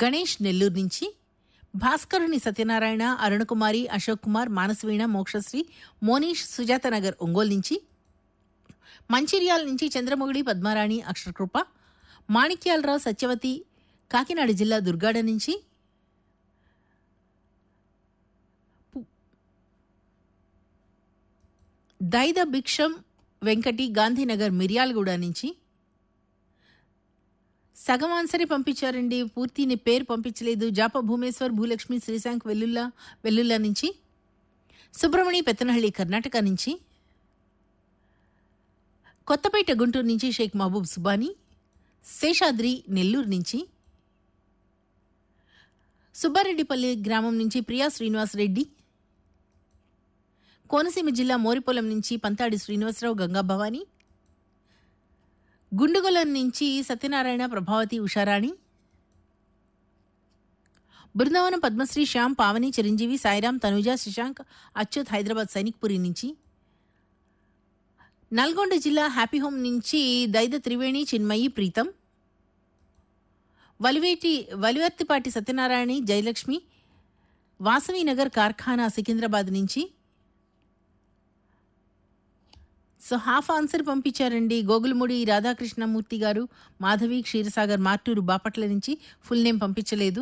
గణేష్ నెల్లూరు నుంచి భాస్కరుని సత్యనారాయణ అరుణకుమారి అశోక్ కుమార్ మానసవీణ మోక్షశ్రీ మోనీష్ సుజాత నగర్ ఒంగోలు నుంచి మంచిర్యాల నుంచి చంద్రమొగిడి పద్మారాణి అక్షరకృప మాణిక్యాలరావు సత్యవతి కాకినాడ జిల్లా దుర్గాడ నుంచి పు- దైద భిక్షం వెంకటి గాంధీనగర్ మిర్యాలగూడ నుంచి సగం ఆన్సరే పంపించారండి పూర్తి నీ పేరు పంపించలేదు జాప భూమేశ్వర్ భూలక్ష్మి శ్రీశాంక్ వెల్లుల్లా వెల్లుల్లా నుంచి సుబ్రమణి పెత్తనహಳ್ಳಿ కర్ణాటక నుంచి కొత్తపేట గుంటూరు నుంచి షేక్ మహబూబ్ సుబానీ శేషాద్రి నెల్లూరు నుంచి సుబ్బారెడ్డిపల్లి గ్రామం నుంచి ప్రియా శ్రీనివాస్ రెడ్డి కోనసీమ జిల్లా మోరిపొలం నుంచి పంతాడి శ్రీనివాసరావు గంగా భవానీ గుండుగొలం నుంచి సత్యనారాయణ ప్రభావతి ఉషారాణి బృందావనం పద్మశ్రీ శ్యామ్ పావని చిరంజీవి సాయిరాం తనుజ శశాంక్ అచ్యుత్ హైదరాబాద్ సైనిక్పురి నుంచి నల్గొండ జిల్లా హ్యాపీ హోమ్ నుంచి దైద త్రివేణి చిన్మయి ప్రీతం వలివేటి వలివర్తిపాటి సత్యనారాయణ జయలక్ష్మి వాసవినగర్ కార్ఖానా సికింద్రాబాద్ నుంచి సో హాఫ్ ఆన్సర్ పంపించారండి గోగులముడి రాధాకృష్ణమూర్తి గారు మాధవి క్షీరసాగర్ మార్టూరు బాపట్ల నుంచి ఫుల్ నేమ్ పంపించలేదు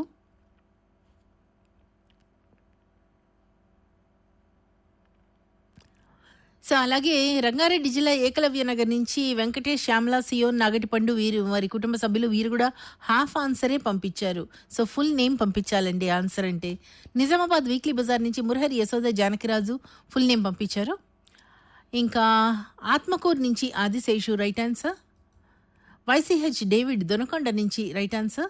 సో అలాగే రంగారెడ్డి జిల్లా ఏకలవ్య నగర్ నుంచి వెంకటేష్ శ్యామల సియోన్ నాగటిపండు వీరు వారి కుటుంబ సభ్యులు వీరు కూడా హాఫ్ ఆన్సరే పంపించారు సో ఫుల్ నేమ్ పంపించాలండి ఆన్సర్ అంటే నిజామాబాద్ వీక్లీ బజార్ నుంచి మురహరి యశోద జానకిరాజు ఫుల్ నేమ్ పంపించారు ఇంకా ఆత్మకూరు నుంచి Adiseshu right answer YCH David Donakonda నుంచి రైట్ ఆన్సర్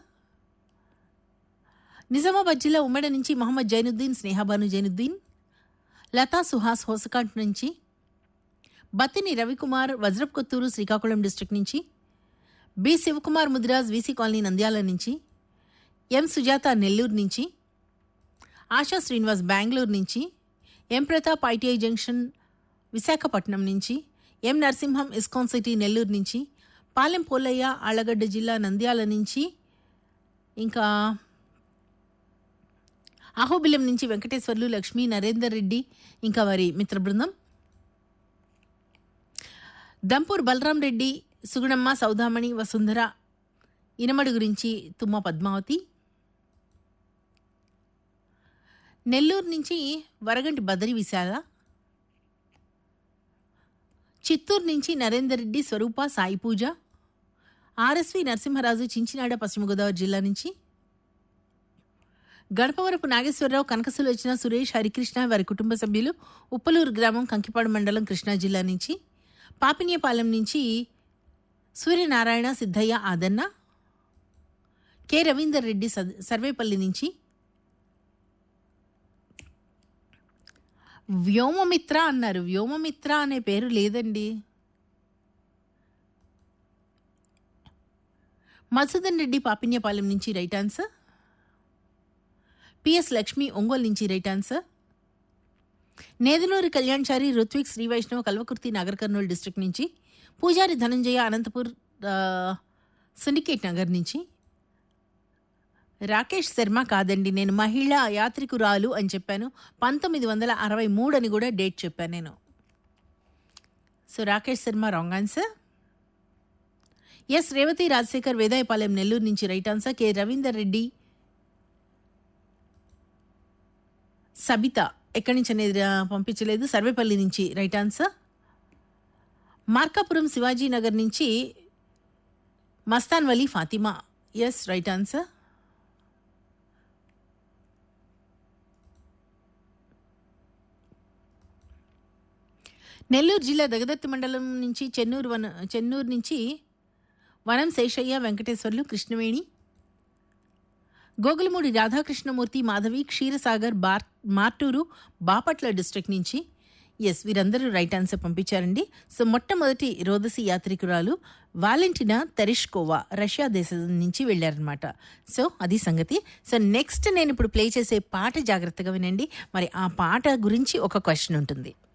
నిజామాబాద్ జిల్లా ఉమ్మడి నుంచి మహమ్మద్ జైనుద్దీన్ స్నేహాబాను జైనుద్దీన్ లతా సుహాస్ హోసకాట్ నుంచి బత్తిని రవికుమార్ వజ్రప్ కొత్తూరు శ్రీకాకుళం డిస్ట్రిక్ట్ నుంచి B Shivakumar Mudiraj VC colony Nandyal నుంచి ఎం సుజాత నెల్లూరు నుంచి ఆశా శ్రీనివాస్ బెంగళూరు నుంచి M Pratap ITI junction Visakhapatnam నుంచి M Narasimham ISKCON city Nellore నుంచి పాలెం పోలయ్య ఆళ్లగడ్డ జిల్లా నంద్యాల నుంచి ఇంకా అహోబిలం నుంచి వెంకటేశ్వర్లు లక్ష్మీ నరేందర్ రెడ్డి ఇంకా వారి మిత్ర బృందం దంపూర్ బలరాం రెడ్డి సుగుణమ్మ సౌదామణి వసుంధర ఇనమడి గురించి తుమ్మ పద్మావతి నెల్లూరు నుంచి వరగంటి బదరి విశాల చిత్తూరు నుంచి నరేందర్ రెడ్డి స్వరూప సాయి పూజ ఆర్ఎస్వి నరసింహరాజు చించినాడ పశ్చిమ గోదావరి జిల్లా నుంచి గడపవరపు నాగేశ్వరరావు కనకసులోచన సురేష్ హరికృష్ణ వారి కుటుంబ సభ్యులు ఉప్పలూరు గ్రామం కంకిపాడు మండలం కృష్ణా జిల్లా నుంచి పాపినియపాలెం నుంచి సూర్యనారాయణ సిద్ధయ్య ఆదన్న కె రవీందర్ రెడ్డి సద్- సర్వేపల్లి నుంచి వ్యోమమిత్ర అన్నారు వ్యోమమిత్ర అనే పేరు లేదండి మధుసూదన్ రెడ్డి పాపిన్యపాలెం నుంచి right answer PS Lakshmi Ongole నుంచి right answer Neduluri Kalyanchari Ruthvik Sri Vaishnava Kalwakurthy Nagar Kurnool district నుంచి పూజారి ధనంజయ అనంతపూర్ ఆ, సిండికేట్ నగర్ నుంచి రాకేష్ శర్మ కాదండి నేను మహిళా యాత్రికురాలు అని చెప్పాను పంతొమ్మిది వందల అరవై మూడు అని కూడా డేట్ చెప్పాను నేను so Rakesh Sharma wrong answer S Revathi Rajasekhar Vedayapalem Nellore నుంచి right answer K Ravinder Reddy Sabitha ఎక్కడి నుంచి అనేది ఆ, పంపించలేదు సర్వేపల్లి నుంచి రైట్ ఆన్సర్ మార్కాపురం శివాజీ నగర్ నుంచి Mastan Vali Fatima yes right answer Nellore జిల్లా దగదత్తి మండలం నుంచి చెన్నూరు వన చెన్నూరు నుంచి వనం శేషయ్య వెంకటేశ్వర్లు కృష్ణవేణి గోగులమూడి రాధాకృష్ణమూర్తి మాధవి క్షీరసాగర్ బార్ మార్టూరు బాపట్ల డిస్ట్రిక్ట్ నుంచి ఎస్ వీరందరూ రైట్ ఆన్సర్ పంపించారండి సో మొట్టమొదటి రోదసి యాత్రికురాలు వాలెంటినా తెరిష్కోవా రష్యా దేశం నుంచి వెళ్ళారనమాట సో అది సంగతి సో నెక్స్ట్ నేను ఇప్పుడు ప్లే చేసే పాట జాగ్రత్తగా వినండి మరి ఆ పాట గురించి ఒక క్వశ్చన్ ఉంటుంది